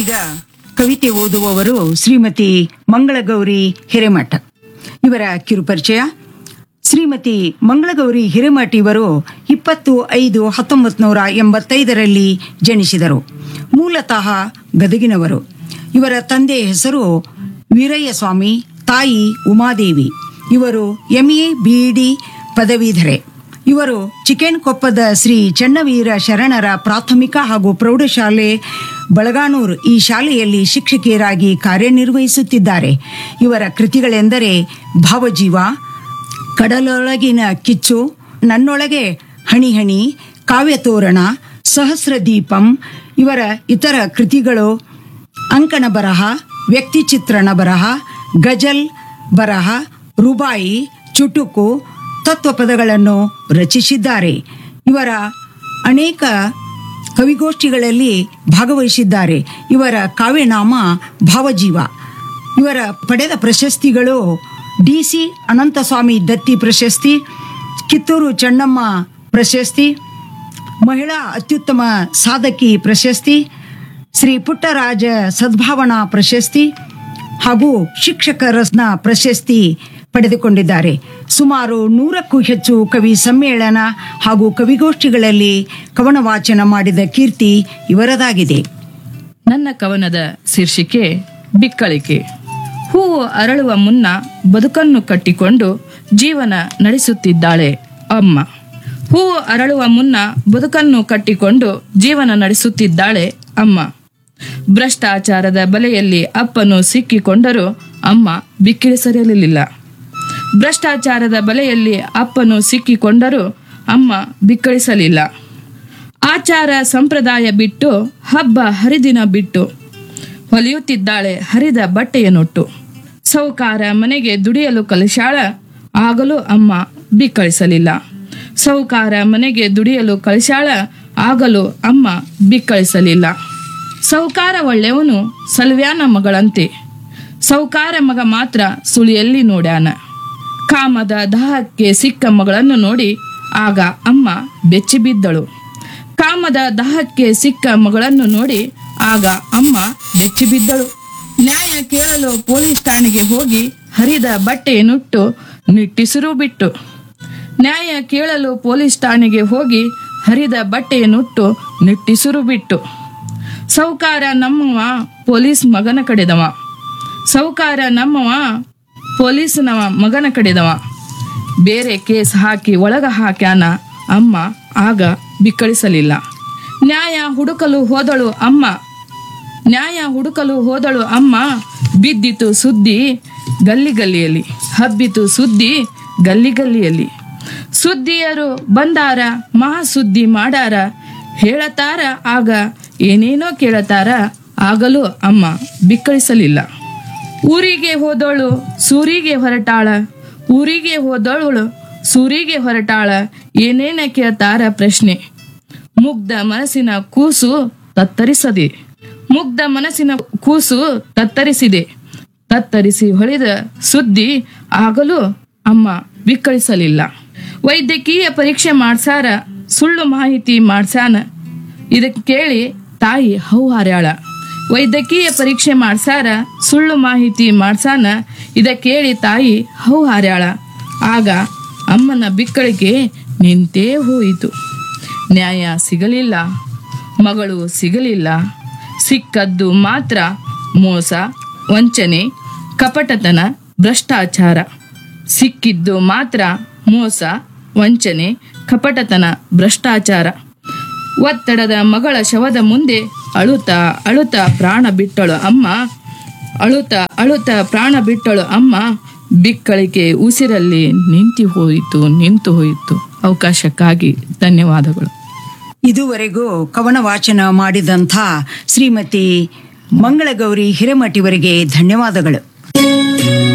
ಈಗ ಕವಿತೆ ಓದುವವರು ಶ್ರೀಮತಿ ಮಂಗಳಗೌರಿ ಹಿರೇಮಠ ಇವರ ಕಿರುಪರಿಚಯ ಶ್ರೀಮತಿ ಮಂಗಳಗೌರಿ ಹಿರೇಮಠ ಇವರು ಇಪ್ಪತ್ತು ಐದು ಹತ್ತೊಂಬತ್ತು ನೂರ ಎಂಬತ್ತೈದರಲ್ಲಿ ಜನಿಸಿದರು ಮೂಲತಃ ಗದಗಿನವರು ಇವರ ತಂದೆ ಹೆಸರು ವೀರಯ್ಯ ಸ್ವಾಮಿ ತಾಯಿ ಉಮಾದೇವಿ ಇವರು ಎಂಎ ಬಿಇಡಿ ಪದವೀಧರೆ ಇವರು ಚಿಕನ್ ಕೊಪ್ಪದ ಶ್ರೀ ಚನ್ನವೀರ ಶರಣರ ಪ್ರಾಥಮಿಕ ಹಾಗೂ ಪ್ರೌಢಶಾಲೆ ಬಳಗಾನೂರು ಈ ಶಾಲೆಯಲ್ಲಿ ಶಿಕ್ಷಕಿಯರಾಗಿ ಕಾರ್ಯನಿರ್ವಹಿಸುತ್ತಿದ್ದಾರೆ ಇವರ ಕೃತಿಗಳೆಂದರೆ ಭಾವಜೀವ ಕಡಲೊಳಗಿನ ಕಿಚ್ಚು ನನ್ನೊಳಗೆ ಹಣಿ ಹಣಿ ಕಾವ್ಯತೋರಣ ಸಹಸ್ರ ದೀಪಂ ಇವರ ಇತರ ಕೃತಿಗಳು ಅಂಕಣ ಬರಹ ವ್ಯಕ್ತಿ ಚಿತ್ರಣ ಬರಹ ಗಜಲ್ ಬರಹ ರುಬಾಯಿ ಚುಟುಕು ತತ್ವಪದಗಳನ್ನು ರಚಿಸಿದ್ದಾರೆ ಇವರ ಅನೇಕ ಕವಿಗೋಷ್ಠಿಗಳಲ್ಲಿ ಭಾಗವಹಿಸಿದ್ದಾರೆ ಇವರ ಕಾವ್ಯನಾಮ ಭಾವಜೀವ ಇವರ ಪಡೆದ ಪ್ರಶಸ್ತಿಗಳು ಡಿ ಸಿ ಅನಂತಸ್ವಾಮಿ ದತ್ತಿ ಪ್ರಶಸ್ತಿ ಕಿತ್ತೂರು ಚೆನ್ನಮ್ಮ ಪ್ರಶಸ್ತಿ ಮಹಿಳಾ ಅತ್ಯುತ್ತಮ ಸಾಧಕಿ ಪ್ರಶಸ್ತಿ ಶ್ರೀ ಪುಟ್ಟರಾಜ ಸದ್ಭಾವನಾ ಪ್ರಶಸ್ತಿ ಹಾಗೂ ಶಿಕ್ಷಕ ರತ್ನ ಪ್ರಶಸ್ತಿ ಪಡೆದುಕೊಂಡಿದ್ದಾರೆ ಸುಮಾರು ನೂರಕ್ಕೂ ಹೆಚ್ಚು ಕವಿ ಸಮ್ಮೇಳನ ಹಾಗೂ ಕವಿಗೋಷ್ಠಿಗಳಲ್ಲಿ ಕವನ ವಾಚನ ಮಾಡಿದ ಕೀರ್ತಿ ಇವರದಾಗಿದೆ ನನ್ನ ಕವನದ ಶೀರ್ಷಿಕೆ ಬಿಕ್ಕಳಿಕೆ ಹೂವು ಅರಳುವ ಮುನ್ನ ಬದುಕನ್ನು ಕಟ್ಟಿಕೊಂಡು ಜೀವನ ನಡೆಸುತ್ತಿದ್ದಾಳೆ ಅಮ್ಮ ಹೂವು ಅರಳುವ ಮುನ್ನ ಬದುಕನ್ನು ಕಟ್ಟಿಕೊಂಡು ಜೀವನ ನಡೆಸುತ್ತಿದ್ದಾಳೆ ಅಮ್ಮ ಭ್ರಷ್ಟಾಚಾರದ ಬಲೆಯಲ್ಲಿ ಅಪ್ಪನು ಸಿಕ್ಕಿಕೊಂಡರೂ ಅಮ್ಮ ಬಿಕ್ಕಿಳಿಸಿರಲಿಲ್ಲ ಭ್ರಷ್ಟಾಚಾರದ ಬಲೆಯಲ್ಲಿ ಅಪ್ಪನು ಸಿಕ್ಕಿಕೊಂಡರೂ ಅಮ್ಮ ಬಿಕ್ಕಳಿಸಲಿಲ್ಲ ಆಚಾರ ಸಂಪ್ರದಾಯ ಬಿಟ್ಟು ಹಬ್ಬ ಹರಿದಿನ ಬಿಟ್ಟು ಹೊಲಿಯುತ್ತಿದ್ದಾಳೆ ಹರಿದ ಬಟ್ಟೆಯನ್ನೊಟ್ಟು ಸೌಕಾರ ಮನೆಗೆ ದುಡಿಯಲು ಕಲಿಸಾಳ ಆಗಲೂ ಅಮ್ಮ ಬಿಕ್ಕಳಿಸಲಿಲ್ಲ ಸೌಕಾರ ಮನೆಗೆ ದುಡಿಯಲು ಕಳಿಸಾಳ ಆಗಲೂ ಅಮ್ಮ ಬಿಕ್ಕಳಿಸಲಿಲ್ಲ ಸೌಕಾರ ಒಳ್ಳೆಯವನು ಸಲ್ವ್ಯಾನ ಮಗಳಂತೆ ಸೌಕಾರ ಮಗ ಮಾತ್ರ ಸುಳಿಯಲ್ಲಿ ನೋಡ್ಯಾನ ಕಾಮದ ದಾಹಕ್ಕೆ ಸಿಕ್ಕ ಮಗಳನ್ನು ನೋಡಿ ಆಗ ಅಮ್ಮ ಬೆಚ್ಚಿ ಬಿದ್ದಳು ಕಾಮದ ದಾಹಕ್ಕೆ ಸಿಕ್ಕ ಮಗಳನ್ನು ನೋಡಿ ಆಗ ಅಮ್ಮ ಬೆಚ್ಚಿ ಬಿದ್ದಳು ನ್ಯಾಯ ಕೇಳಲು ಪೊಲೀಸ್ ಠಾಣೆಗೆ ಹೋಗಿ ಹರಿದ ಬಟ್ಟೆಯನ್ನುಟ್ಟು ನಿಟ್ಟಿಸಿರು ಬಿಟ್ಟು ನ್ಯಾಯ ಕೇಳಲು ಪೊಲೀಸ್ ಠಾಣೆಗೆ ಹೋಗಿ ಹರಿದ ಬಟ್ಟೆಯನ್ನುಟ್ಟು ನಿಟ್ಟಿಸಿರು ಬಿಟ್ಟು ಸೌಕಾರ ನಮ್ಮವ ಪೊಲೀಸ್ ಮಗನ ಕಡೆದವ ಸೌಕಾರ ನಮ್ಮವ ಪೊಲೀಸ್ನವ ಮಗನ ಕಡೆದವ ಬೇರೆ ಕೇಸ್ ಹಾಕಿ ಒಳಗ ಹಾಕ್ಯಾನ ಅಮ್ಮ ಆಗ ಬಿಕ್ಕಳಿಸಲಿಲ್ಲ ನ್ಯಾಯ ಹುಡುಕಲು ಹೋದಳು ಅಮ್ಮ ನ್ಯಾಯ ಹುಡುಕಲು ಹೋದಳು ಅಮ್ಮ ಬಿದ್ದಿತು ಸುದ್ದಿ ಗಲ್ಲಿ ಗಲ್ಲಿಯಲ್ಲಿ ಹಬ್ಬಿತು ಸುದ್ದಿ ಗಲ್ಲಿ ಗಲ್ಲಿಯಲ್ಲಿ ಸುದ್ದಿಯರು ಬಂದಾರ ಮಹಾ ಸುದ್ದಿ ಮಾಡಾರ ಹೇಳತಾರ ಆಗ ಏನೇನೋ ಕೇಳತಾರ ಆಗಲೂ ಅಮ್ಮ ಬಿಕ್ಕಳಿಸಲಿಲ್ಲ ಊರಿಗೆ ಹೋದವಳು ಸೂರಿಗೆ ಹೊರಟಾಳ ಊರಿಗೆ ಹೋದವಳು ಸೂರಿಗೆ ಹೊರಟಾಳ ಏನೇನ ಕೇಳ್ತಾರ ಪ್ರಶ್ನೆ ಮುಗ್ಧ ಮನಸ್ಸಿನ ಕೂಸು ತತ್ತರಿಸದೆ ಮುಗ್ಧ ಮನಸ್ಸಿನ ಕೂಸು ತತ್ತರಿಸಿದೆ ತತ್ತರಿಸಿ ಹೊಳೆದ ಸುದ್ದಿ ಆಗಲೂ ಅಮ್ಮ ಬಿಕ್ಕಳಿಸಲಿಲ್ಲ ವೈದ್ಯಕೀಯ ಪರೀಕ್ಷೆ ಮಾಡ್ಸಾರ ಸುಳ್ಳು ಮಾಹಿತಿ ಮಾಡ್ಸಾನ ಇದಕ್ಕೆ ಕೇಳಿ ತಾಯಿ ಹೌಹಾರ್ಯಾಳ ವೈದ್ಯಕೀಯ ಪರೀಕ್ಷೆ ಮಾಡ್ಸಾರ ಸುಳ್ಳು ಮಾಹಿತಿ ಮಾಡ್ಸಾನ ಇದ ಕೇಳಿ ತಾಯಿ ಹೌಹಾರ್ಯಾಳ ಆಗ ಅಮ್ಮನ ಬಿಕ್ಕಳಿಕೆ ನಿಂತೇ ಹೋಯಿತು ನ್ಯಾಯ ಸಿಗಲಿಲ್ಲ ಮಗಳು ಸಿಗಲಿಲ್ಲ ಸಿಕ್ಕದ್ದು ಮಾತ್ರ ಮೋಸ ವಂಚನೆ ಕಪಟತನ ಭ್ರಷ್ಟಾಚಾರ ಸಿಕ್ಕಿದ್ದು ಮಾತ್ರ ಮೋಸ ವಂಚನೆ ಕಪಟತನ ಭ್ರಷ್ಟಾಚಾರ ಒತ್ತಡದ ಮಗಳ ಶವದ ಮುಂದೆ ಅಳುತ್ತಾ ಅಳುತ್ತಾ ಪ್ರಾಣ ಬಿಟ್ಟಳು ಅಮ್ಮ ಅಳುತ್ತಾ ಅಳುತ್ತಾ ಪ್ರಾಣ ಬಿಟ್ಟಳು ಅಮ್ಮ ಬಿಕ್ಕಳಿಕೆ ಉಸಿರಲ್ಲಿ ನಿಂತು ಹೋಯಿತು ನಿಂತು ಹೋಯಿತು ಅವಕಾಶಕ್ಕಾಗಿ ಧನ್ಯವಾದಗಳು ಇದುವರೆಗೂ ಕವನ ವಾಚನ ಮಾಡಿದಂಥ ಶ್ರೀಮತಿ ಮಂಗಳಗೌರಿ ಹಿರೇಮಠ್ ಇವರಿಗೆ ಧನ್ಯವಾದಗಳು